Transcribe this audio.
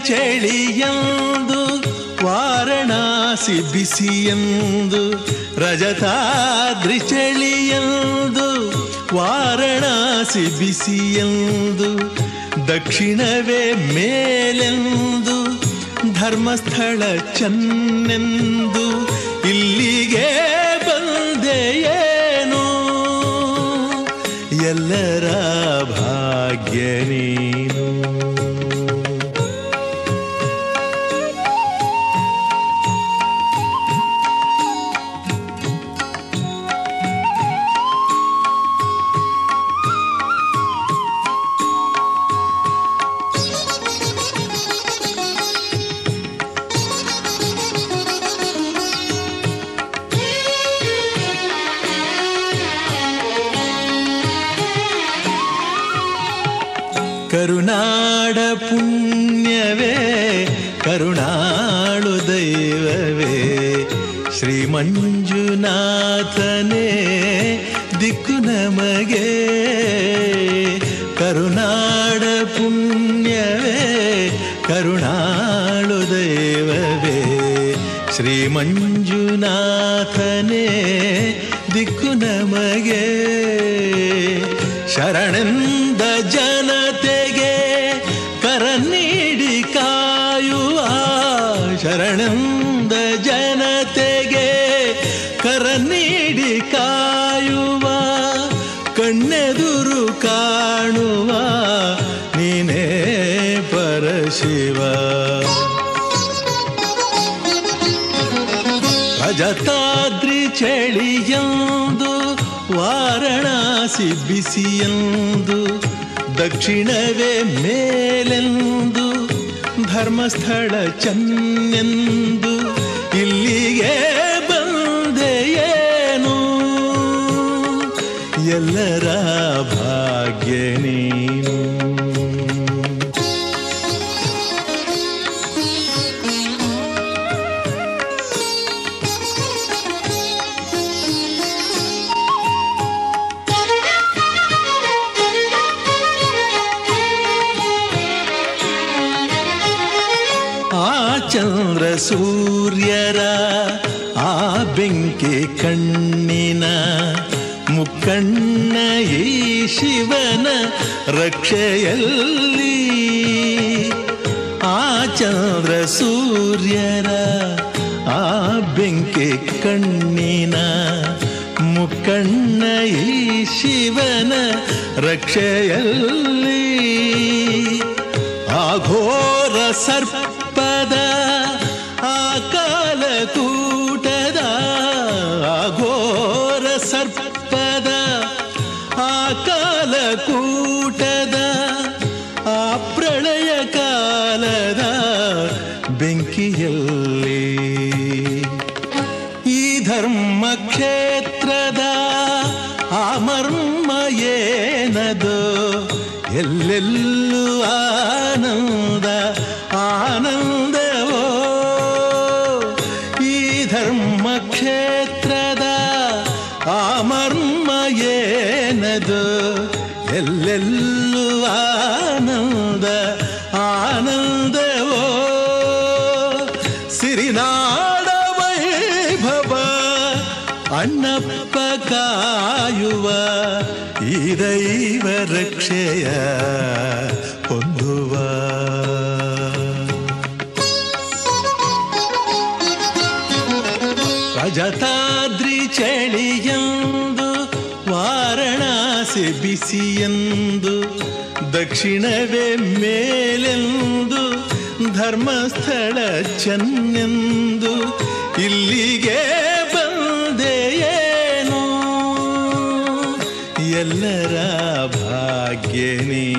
ಚಳಿಯಂದು ವಾರಣಾಸಿ ಬಿಸಿಯಂದು ರಜತಾದ್ರಿ ಚಳಿಯಂದು ವಾರಣಾಸಿ ಬಿಸಿಯಂದು ದಕ್ಷಿಣವೇ ಮೇಲೆಂದು ಧರ್ಮಸ್ಥಳ ಚೆನ್ನೆಂದು ಇಲ್ಲಿಗೆ ಬಂದೆಯೇನು ಎಲ್ಲರ ಭಾಗ್ಯ ನೀನು ಕರುನಾಡ ಪುಣ್ಯವೇ ಕರುಣಾಳು ದೈವವೇ ಶ್ರೀ ಮಂಜುನಾಥನೇ ದಿಕ್ಕು ನಮಗೆ ಕರುನಾಡ ಪುಣ್ಯವೇ ಕರುಣಾಳು ದೈವವೇ ಶ್ರೀ ಮಂಜುನಾಥನೇ ದಿಕ್ಕು ನಮಗೆ ಶರಣೆಂದ ಜನತೆಗೆ ಕರ ನೀಡಿ ಕಾಯುವ ಶರಣೆಂದ ಜನತೆಗೆ ಕರ ನೀಡಿ ಕಾಯುವ ಕಣ್ಣೆದುರು ಕಾಣುವ ನೀನೇ ಪರಶಿವ ರಜತಾದ್ರಿ ಚಳಿಯಂದು ವಾರಣಾಸಿ ಬಿಸಿಯಂದು ದಕ್ಷಿಣವೇ ಮೇಲೆಂದು ಧರ್ಮಸ್ಥಳ ಚೆನ್ನೆಂದು ಇಲ್ಲಿಗೆ ಬಂದೆಯೇನು ಎಲ್ಲರ ಭಾಗ್ಯ ನೀನು ಆ ಚಂದ್ರ ಸೂರ್ಯರ ಆ ಬೆಂಕಿ ಕಣ್ಣಿನ ಮುಕ್ಕಣ್ಣ ಈ ಶಿವನ ರಕ್ಷೆಯಲ್ಲಿ ಆ ಚಂದ್ರ ಸೂರ್ಯರ ಆ ಬೆಂಕಿ ಕಣ್ಣಿನ ಮುಕ್ಕಣ್ಣ ಈ ಶಿವನ ರಕ್ಷೆಯಲ್ಲಿ ಆಘೋರ ಸರ್ಪದ ಆ ಕಾಲಕೂಟದ ಆಘೋರ ಸರ್ಪದ ಆ ಕಾಲಕೂಟದ ಆ ಪ್ರಳಯ ಕಾಲದ ಬೆಂಕಿಯಲ್ಲಿ ಈ ಧರ್ಮ ಕ್ಷೇತ್ರದ ಆ ಮರ್ಮ ಏನದು ಎಲ್ಲೆಲ್ಲೂ ಆನಂದ ಆನಂದವೋ ಈ ಧರ್ಮ ಕ್ಷೇತ್ರದ ಆ ಮರ್ಮ ಏನದು ಎಲ್ಲೆಲ್ಲೂ ಆನಂದ ಆನಂದವೋ ಸಿರಿನಾಡ ವೈಭವ ಅಣ್ಣಪ್ಪ ಕಾಯುವ ಈ ದೈವ ರಕ್ಷೆಯ ಹೊಂದುವ ರಜತಾದ್ರಿ ಚಳಿಯಂದು ವಾರಣಾಸಿ ಬಿಸಿಯಂದು ದಕ್ಷಿಣವೇ ಮೇಲೆಂದು ಧರ್ಮಸ್ಥಳ ಚೆನ್ನೆಂದು ಇಲ್ಲಿಗೆ ಬಂದೆಯೇನು ಎಲ್ಲರ ಭಾಗ್ಯ ನೀ